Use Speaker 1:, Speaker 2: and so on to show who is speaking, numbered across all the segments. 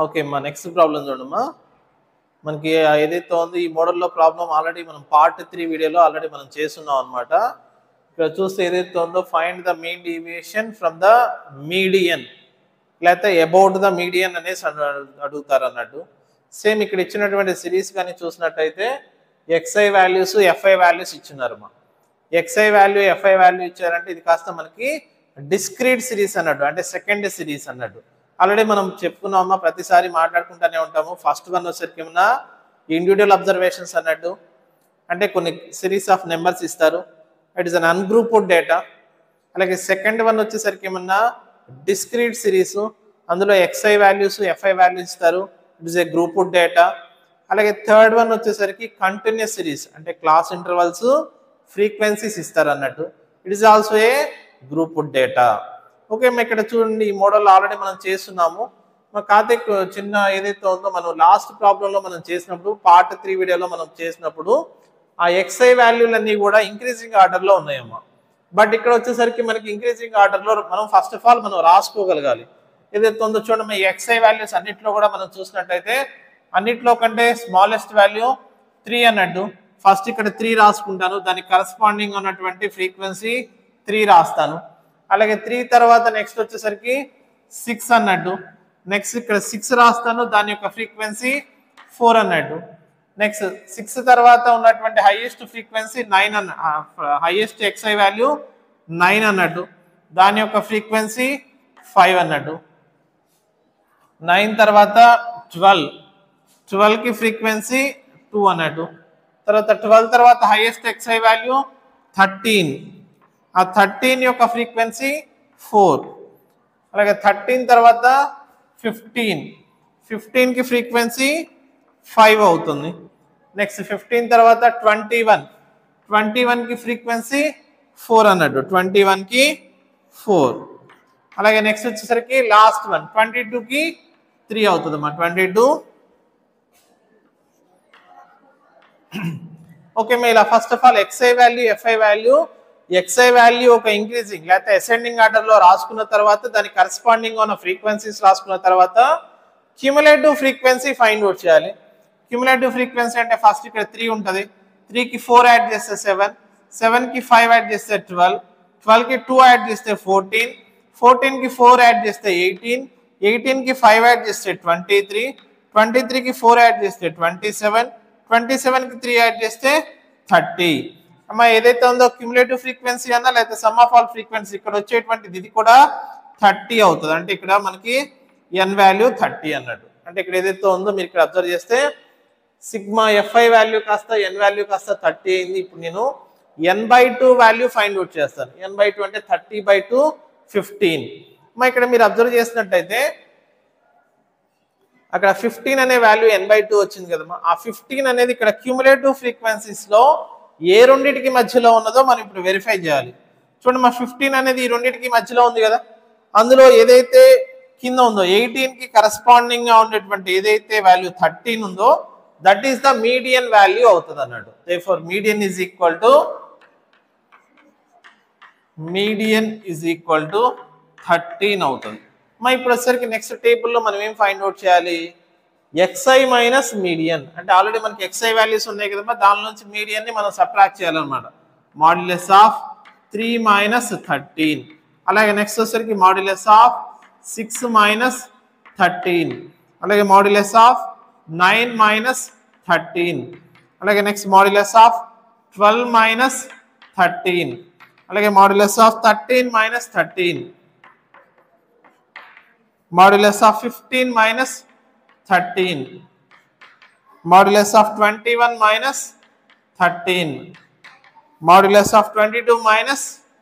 Speaker 1: okay మా next problem చూడమ్మా మనకి ఏదైతే ఉందో ఈ మోడల్లో ప్రాబ్లం ఆల్రెడీ మనం పార్ట్ త్రీ వీడియోలో ఆల్రెడీ మనం చేస్తున్నాం అనమాట ఇక్కడ చూస్తే ఏదైతే ఉందో find the mean deviation from the median లేకపోతే అబౌట్ ద మీడియన్ అనేసి అడు- అడుగుతారు అన్నట్టు సేమ్ ఇక్కడ ఇచ్చినటువంటి సిరీస్ కానీ చూసినట్టయితే ఎక్స్ఐ వాల్యూస్ ఎఫ్ఐ వాల్యూస్ ఇచ్చినారు మా ఎక్స్ఐ వాల్యూ ఎఫ్ఐ వాల్యూ ఇచ్చారంటే ఇది కాస్త మనకి డిస్క్రీట్ సిరీస్ అన్నట్టు అంటే సెకండ్ సిరీస్ అన్నట్టు ఆల్రెడీ మనం చెప్పుకున్నామా ప్రతిసారి మాట్లాడుకుంటూనే ఉంటాము ఫస్ట్ వన్ వచ్చేసరికి ఏమన్నా ఇండివిజువల్ అబ్జర్వేషన్స్ అన్నట్టు అంటే కొన్ని సిరీస్ ఆఫ్ నెంబర్స్ ఇస్తారు it is un ungrouped data అలాగే సెకండ్ వన్ వచ్చేసరికి ఏమన్నా డిస్క్రీట్ సిరీస్ అందులో ఎక్స్ఐ వాల్యూస్ ఎఫ్ఐ వాల్యూస్ ఇస్తారు it is a grouped data అలాగే థర్డ్ వన్ వచ్చేసరికి కంటిన్యూస్ సిరీస్ అంటే క్లాస్ ఇంటర్వల్స్ ఫ్రీక్వెన్సీస్ ఇస్తారు అన్నట్టు it is also a grouped data okay మేము ఇక్కడ చూడండి ఈ మోడల్ ఆల్రెడీ మనం చేస్తున్నాము మా కార్తిక్ చిన్న ఏదైతే ఉందో మనం లాస్ట్ ప్రాబ్లంలో మనం చేసినప్పుడు పార్ట్ త్రీ వీడియోలో మనం చేసినప్పుడు ఆ ఎక్స్ఐ వాల్యూలన్నీ కూడా ఇంక్రీజింగ్ ఆర్డర్లో ఉన్నాయమ్మా బట్ ఇక్కడ వచ్చేసరికి మనకి ఇంక్రీజింగ్ ఆర్డర్లో మనం ఫస్ట్ ఆఫ్ ఆల్ మనం రాసుకోగలగాలి ఏదైతే ఉందో చూడండి ఈ ఎక్స్ఐ వాల్యూస్ అన్నిట్లో కూడా మనం చూసినట్టయితే అన్నిట్లో కంటే స్మాలెస్ట్ వాల్యూ త్రీ అన్నట్టు ఫస్ట్ ఇక్కడ త్రీ రాసుకుంటాను దానికి కరస్పాండింగ్ ఉన్నటువంటి ఫ్రీక్వెన్సీ త్రీ రాస్తాను అలాగే త్రీ తర్వాత నెక్స్ట్ వచ్చేసరికి సిక్స్ అన్నట్టు నెక్స్ట్ ఇక్కడ సిక్స్ రాస్తాను దాని యొక్క ఫ్రీక్వెన్సీ ఫోర్ అన్నట్టు నెక్స్ట్ సిక్స్ తర్వాత ఉన్నటువంటి హైయెస్ట్ ఫ్రీక్వెన్సీ నైన్ అన్న హైయెస్ట్ ఎక్స్ఐ వాల్యూ నైన్ అన్నట్టు దాని యొక్క ఫ్రీక్వెన్సీ ఫైవ్ అన్నట్టు నైన్ తర్వాత ట్వెల్వ్ ట్వెల్వ్కి ఫ్రీక్వెన్సీ టూ అన్నట్టు తర్వాత ట్వెల్వ్ తర్వాత హైయెస్ట్ ఎక్స్ఐ వాల్యూ థర్టీన్ ఆ థర్టీన్ యొక్క ఫ్రీక్వెన్సీ ఫోర్ అలాగే థర్టీన్ తర్వాత ఫిఫ్టీన్ ఫిఫ్టీన్కి ఫ్రీక్వెన్సీ ఫైవ్ అవుతుంది నెక్స్ట్ ఫిఫ్టీన్ తర్వాత ట్వంటీ వన్ ట్వంటీ వన్కి ఫ్రీక్వెన్సీ ఫోర్ అన్నట్టు ట్వంటీ వన్కి ఫోర్ అలాగే నెక్స్ట్ వచ్చేసరికి లాస్ట్ వన్ ట్వంటీ టూకి త్రీ అవుతుంది అమ్మా ట్వంటీ టూ ఓకే మీ ఇలా first of all x i value f i value x i value ఒక ఇంక్రీజింగ్ లేకపోతే అసెండింగ్ ఆర్డర్ లో రాసుకున్న తర్వాత దానికి కరస్పాండింగ్ ఉన్న ఫ్రీక్వెన్సీస్ రాసుకున్న తర్వాత క్యూములేటివ్ ఫ్రీక్వెన్సీ ఫైండ్ అవుట్ చేయాలి క్యూములేటివ్ ఫ్రీక్వెన్సీ అంటే ఫస్ట్ ఇక్కడ త్రీ ఉంటుంది త్రీకి ఫోర్ యాడ్ చేస్తే సెవెన్ సెవెన్కి ఫైవ్ యాడ్ చేస్తే ట్వెల్వ్ ట్వెల్వ్కి టూ యాడ్ చేస్తే ఫోర్టీన్ ఫోర్టీన్కి ఫోర్ యాడ్ చేస్తే ఎయిటీన్ ఎయిటీన్కి ఫైవ్ యాడ్ చేస్తే ట్వంటీ త్రీ ట్వంటీ త్రీకి ఫోర్ యాడ్ చేస్తే ట్వంటీ సెవెన్ ట్వంటీ సెవెన్కి త్రీ యాడ్ చేస్తే థర్టీ అమ్మ ఏదైతే ఉందో క్యుములేటివ్ ఫ్రీక్వెన్సీ అన్నా లేకపోతే సమ్ ఆఫ్ ఆల్ ఫ్రీక్వెన్సీ ఇక్కడ వచ్చేటువంటిది ఇది కూడా థర్టీ అవుతుంది అంటే ఇక్కడ మనకి ఎన్ వాల్యూ థర్టీ అన్నట్టు అంటే ఇక్కడ ఏదైతే ఉందో మీరు ఇక్కడ అబ్జర్వ్ చేస్తే సిగ్మా ఎఫ్ఐ వాల్యూ కాస్త ఎన్ వాల్యూ కాస్త థర్టీ అయింది ఇప్పుడు నేను N by two value find out చేస్తాను ఎన్ బై టూ అంటే థర్టీ బై టూ ఫిఫ్టీన్ మా ఇక్కడ మీరు అబ్జర్వ్ చేసినట్టయితే అక్కడ ఫిఫ్టీన్ అనే వాల్యూ ఎన్ బై టూ వచ్చింది కదమ్మా ఆ ఫిఫ్టీన్ అనేది ఇక్కడ క్యూములేటివ్ ఫ్రీక్వెన్సీస్ లో ఏ రెండింటికి మధ్యలో ఉన్నదో మనం ఇప్పుడు వెరిఫై చేయాలి చూడండి మా ఫిఫ్టీన్ అనేది ఈ రెండింటికి మధ్యలో ఉంది కదా అందులో ఏదైతే కింద ఉందో ఎయిటీన్ కి కరస్పాండింగ్ గా ఉండేటువంటి ఏదైతే వాల్యూ థర్టీన్ ఉందో that is the median value అవుతుంది అన్నట్టు for median is equal to median is equal to thirteen అవుతుంది మా ఇప్పుడు వచ్చేసరికి నెక్స్ట్ టేబుల్లో మనం ఏం ఫైండ్ అవుట్ చేయాలి ఎక్స్ఐ మైనస్ మీడియన్ అంటే ఆల్రెడీ మనకి ఎక్స్ఐ వాల్యూస్ ఉన్నాయి కదమ్మా దాని నుంచి మీడియన్ని మనం సబ్ట్రాక్ట్ చేయాలన్నమాట modulus of three minus thirteen అలాగే నెక్స్ట్ వచ్చేసరికి modulus of six minus thirteen అలాగే modulus of nine minus thirteen అలాగే next modulus of twelve minus thirteen అలాగే modulus of thirteen minus thirteen modulus of 15 minus 13 modulus of 21 minus 13 modulus of 22 minus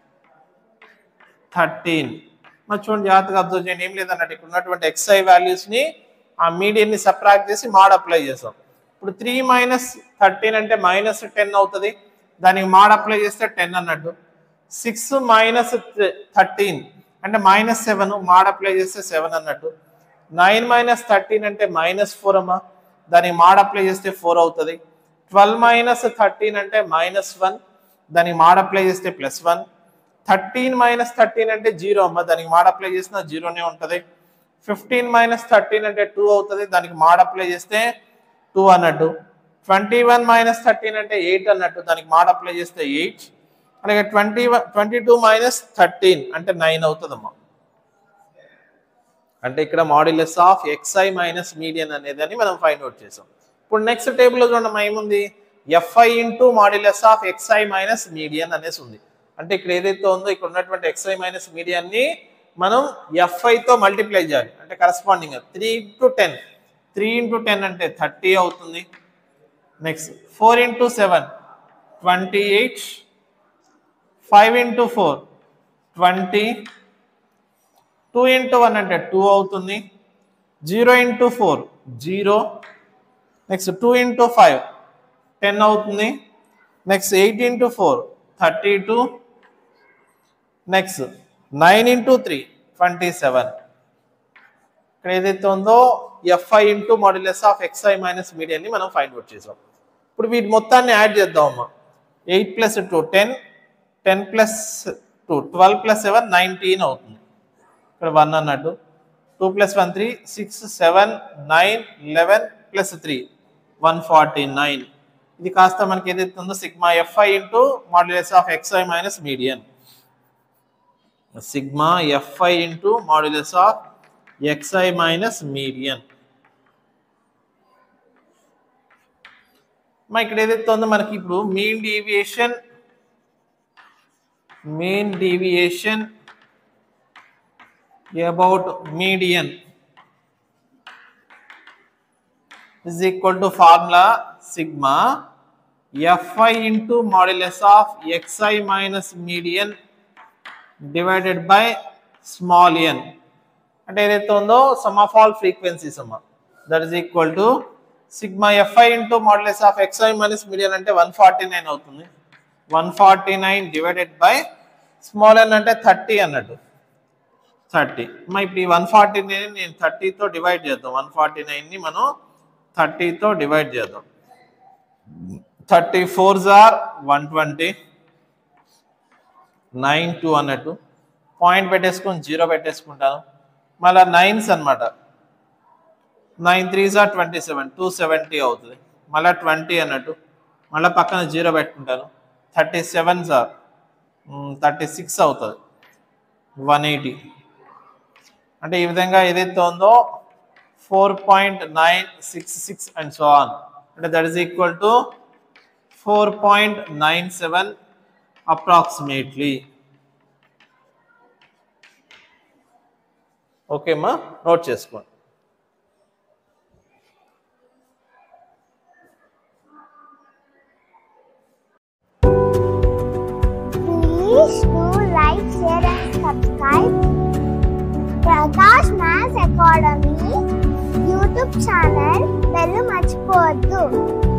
Speaker 1: 13 మరి చూడండి జాగ్రత్తగా observe చేయండి ఏం లేదన్నట్టు ఇక్కడ ఉన్నటువంటి ఎక్స్ఐ వాల్యూస్ని ఆ మీడియన్ని సబ్ట్రాక్ట్ చేసి మాడ్ అప్లై చేసాం ఇప్పుడు త్రీ మైనస్ థర్టీన్ అంటే మైనస్ టెన్ అవుతుంది దానికి మాడ్ అప్లై చేస్తే టెన్ అన్నట్టు సిక్స్ మైనస్ థర్టీన్ అంటే మైనస్ సెవెన్ మాడ్ అప్లై చేస్తే సెవెన్ అన్నట్టు నైన్ మైనస్ థర్టీన్ అంటే మైనస్ ఫోర్ అమ్మా దానికి మాడ్ అప్లై చేస్తే ఫోర్ అవుతుంది ట్వెల్వ్ మైనస్ థర్టీన్ అంటే మైనస్ వన్ దానికి మాడ్ అప్లై చేస్తే plus one thirteen minus thirteen అంటే జీరో అమ్మ దానికి మాడ్ అప్లై చేసిన జీరోనే ఉంటుంది ఫిఫ్టీన్ మైనస్ థర్టీన్ అంటే టూ అవుతుంది దానికి మాడ్ అప్లై చేస్తే టూ అన్నట్టు ట్వంటీ వన్ మైనస్ థర్టీన్ అంటే ఎయిట్ అన్నట్టు దానికి మాడ్ అప్లై చేస్తే ఎయిట్ అలాగే twenty one twenty two minus thirteen అంటే నైన్ అవుతుందమ్మా అంటే ఇక్కడ modulus of x i minus median అనేది అని మనం ఫైండ్ అవుట్ చేసాం ఇప్పుడు నెక్స్ట్ టేబుల్లో చూడడం ఏముంది f i into modulus of x i minus median అనేసి ఉంది అంటే ఇక్కడ ఏదైతే ఉందో ఇక్కడ ఉన్నటువంటి ఎక్స్ఐ మైనస్ మీడియాన్ని మనం ఎఫ్ఐతో మల్టిప్లై చేయాలి అంటే corresponding three into ten three into ten అంటే థర్టీ అవుతుంది next four into seven twenty eight five into four twenty two into one అంటే టూ అవుతుంది zero into four zero next two into five ten అవుతుంది next eight into four thirty two next nine into three twenty seven ఇక్కడ ఏదైతే ఉందో f i into modulus of x i minus మీడియాని మనం find out చేసాం ఇప్పుడు వీటి మొత్తాన్ని యాడ్ చేద్దాం అమ్మా eight plus two ten ten plus two twelve plus seven nineteen అవుతుంది ఇక్కడ వన్ అన్నట్టు two plus one three six seven nine eleven plus three one forty nine ఇది కాస్త మనకి ఏదైతే ఉందో sigma f i into modulus of x i minus median sigma f i into modulus of x i minus median మా ఇక్కడ ఏదైతే ఉందో మనకి ఇప్పుడు mean deviation mean deviation about median is equal to formula sigma fi into modulus of xi minus median divided by small n అంటే ఏదైతే ఉందో sum of all frequencies అమ్మ that is equal to sigma f i into modulus of x i minus median అంటే one forty nine అవుతుంది one forty nine divided by small N అంటే thirty అన్నట్టు thirty మా ఇప్పుడు ఈ వన్ ఫార్టీ నైన్ నేను థర్టీతో డివైడ్ చేద్దాం వన్ ఫార్టీ నైన్ని మనం థర్టీతో డివైడ్ చేద్దాం థర్టీ ఫోర్ జార్ వన్ ట్వంటీ నైన్ టూ అన్నట్టు పాయింట్ పెట్టేసుకొని జీరో పెట్టేసుకుంటాను మళ్ళీ నైన్స్ అనమాట నైన్ త్రీ జార్ ట్వంటీ సెవెన్ టూ సెవెంటీ అవుతుంది మళ్ళీ ట్వంటీ అన్నట్టు మళ్ళీ పక్కన జీరో పెట్టుకుంటాను థర్టీ సెవెన్ జార్ థర్టీ సిక్స్ అవుతుంది వన్ ఎయిటీ అంటే ఈ విధంగా ఏదైతే ఉందో four point nine six six and so on అంటే that is equal to four point nine seven approximately okay అమ్మా నోట్ చేసుకోండి
Speaker 2: Please do like, share and subscribe Prakash Maths Academy YouTube channel bell మర్చిపోవద్దు